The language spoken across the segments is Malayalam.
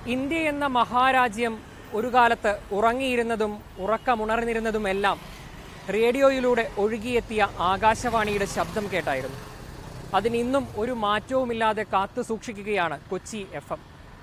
ഇന്ത്യ എന്ന മഹാരാജ്യം ഒരു കാലത്ത് ഉറങ്ങിയിരുന്നതും ഉറക്കമുണർന്നിരുന്നതുമെല്ലാം റേഡിയോയിലൂടെ ഒഴുകിയെത്തിയ ആകാശവാണിയുടെ ശബ്ദം കേട്ടായിരുന്നു അതിനിന്നും ഒരു മാറ്റവുമില്ലാതെ കാത്തു സൂക്ഷിക്കുകയാണ് കൊച്ചി എഫ് എം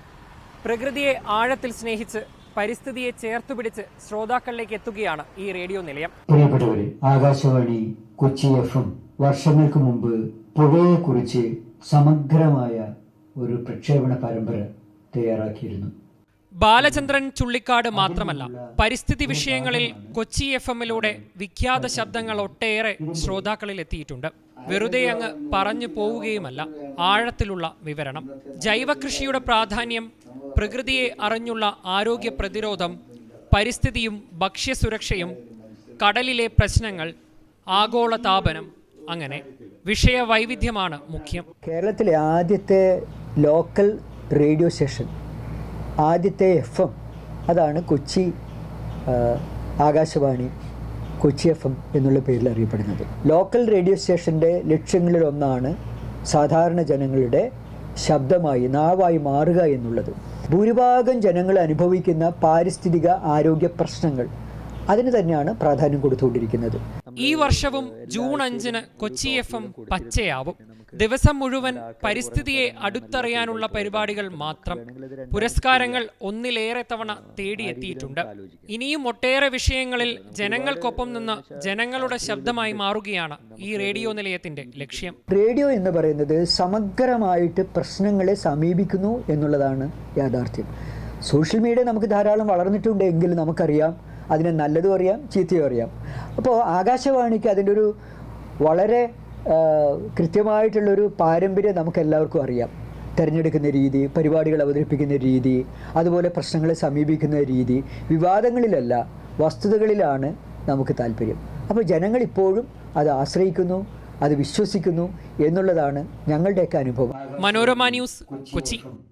പ്രകൃതിയെ ആഴത്തിൽ സ്നേഹിച്ച് പരിസ്ഥിതിയെ ചേർത്തുപിടിച്ച് ശ്രോതാക്കളിലേക്ക് എത്തുകയാണ് ഈ റേഡിയോ നിലയം പ്രിയപ്പെട്ടവരെ ആകാശവാണി കൊച്ചി എഫ് എം വർഷങ്ങൾക്ക് മുമ്പ് പുഴയെക്കുറിച്ച് സമഗ്രമായ ഒരു പ്രക്ഷേപണ പരമ്പര തയ്യാറാക്കിയിരുന്നു ബാലചന്ദ്രൻ ചുള്ളിക്കാട് മാത്രമല്ല പരിസ്ഥിതി വിഷയങ്ങളിൽ കൊച്ചി എഫ് എമ്മിലൂടെ വിഖ്യാത ശബ്ദങ്ങൾ ഒട്ടേറെ ശ്രോതാക്കളിൽ എത്തിയിട്ടുണ്ട് വെറുതെ അങ്ങ് പറഞ്ഞു പോവുകയുമല്ല ആഴത്തിലുള്ള വിവരണം ജൈവകൃഷിയുടെ പ്രാധാന്യം പ്രകൃതിയെ അറിഞ്ഞുള്ള ആരോഗ്യ പ്രതിരോധം പരിസ്ഥിതിയും ഭക്ഷ്യസുരക്ഷയും കടലിലെ പ്രശ്നങ്ങൾ ആഗോള താപനം അങ്ങനെ വിഷയവൈവിധ്യമാണ് മുഖ്യം കേരളത്തിലെ ആദ്യത്തെ ലോക്കൽ റേഡിയോ സ്റ്റേഷൻ ആദ്യത്തെ എഫ് എം അതാണ് കൊച്ചി ആ, ആകാശവാണി കൊച്ചി എഫ് എം എന്നുള്ള പേരിൽ അറിയപ്പെടുന്നത് ലോക്കൽ റേഡിയോ സ്റ്റേഷൻ്റെ ലക്ഷ്യങ്ങളിലൊന്നാണ് സാധാരണ ജനങ്ങളുടെ ശബ്ദമായി നാവായി മാറുക എന്നുള്ളത് ഭൂരിഭാഗം ജനങ്ങൾ അനുഭവിക്കുന്ന പാരിസ്ഥിതിക ആരോഗ്യ പ്രശ്നങ്ങൾ അതിന് തന്നെയാണ് പ്രാധാന്യം കൊടുത്തുകൊണ്ടിരിക്കുന്നത് ഈ വർഷവും ജൂൺ അഞ്ചിന് കൊച്ചി എഫ് എം പച്ചയാവും ദിവസം മുഴുവൻ പരിസ്ഥിതിയെ അടുത്തറിയാനുള്ള പരിപാടികൾ മാത്രം പുരസ്കാരങ്ങൾ ഒന്നിലേറെ തവണ തേടിയെത്തിയിട്ടുണ്ട് ഇനിയും ഒട്ടേറെ വിഷയങ്ങളിൽ ജനങ്ങൾക്കൊപ്പം നിന്ന് ജനങ്ങളുടെ ശബ്ദമായി മാറുകയാണ് ഈ റേഡിയോ നിലയത്തിന്റെ ലക്ഷ്യം റേഡിയോ എന്ന് പറയുന്നത് സമഗ്രമായിട്ട് പ്രശ്നങ്ങളെ സമീപിക്കുന്നു എന്നുള്ളതാണ് യാഥാർത്ഥ്യം സോഷ്യൽ മീഡിയ നമുക്ക് ധാരാളം വളർന്നിട്ടുണ്ട് എങ്കിൽ നമുക്കറിയാം അതിനെ നല്ലതും അറിയാം ചീത്തയും അറിയാം അപ്പോൾ ആകാശവാണിക്ക് അതിൻ്റെ ഒരു വളരെ ആ, കൃത്യമായിട്ടുള്ളൊരു പാരമ്പര്യം നമുക്ക് എല്ലാവർക്കും അറിയാം തിരഞ്ഞെടുക്കുന്ന രീതി പരിപാടികൾ അവതരിപ്പിക്കുന്ന രീതി അതുപോലെ പ്രശ്നങ്ങളെ സമീപിക്കുന്ന രീതി വിവാദങ്ങളിലല്ല വസ്തുതകളിലാണ് നമുക്ക് താല്പര്യം അപ്പോൾ ജനങ്ങൾ ഇപ്പോഴും അത് ആശ്രയിക്കുന്നു അത് വിശ്വസിക്കുന്നു എന്നുള്ളതാണ് ഞങ്ങളുടെയൊക്കെ അനുഭവം മനോരമ ന്യൂസ് കൊച്ചി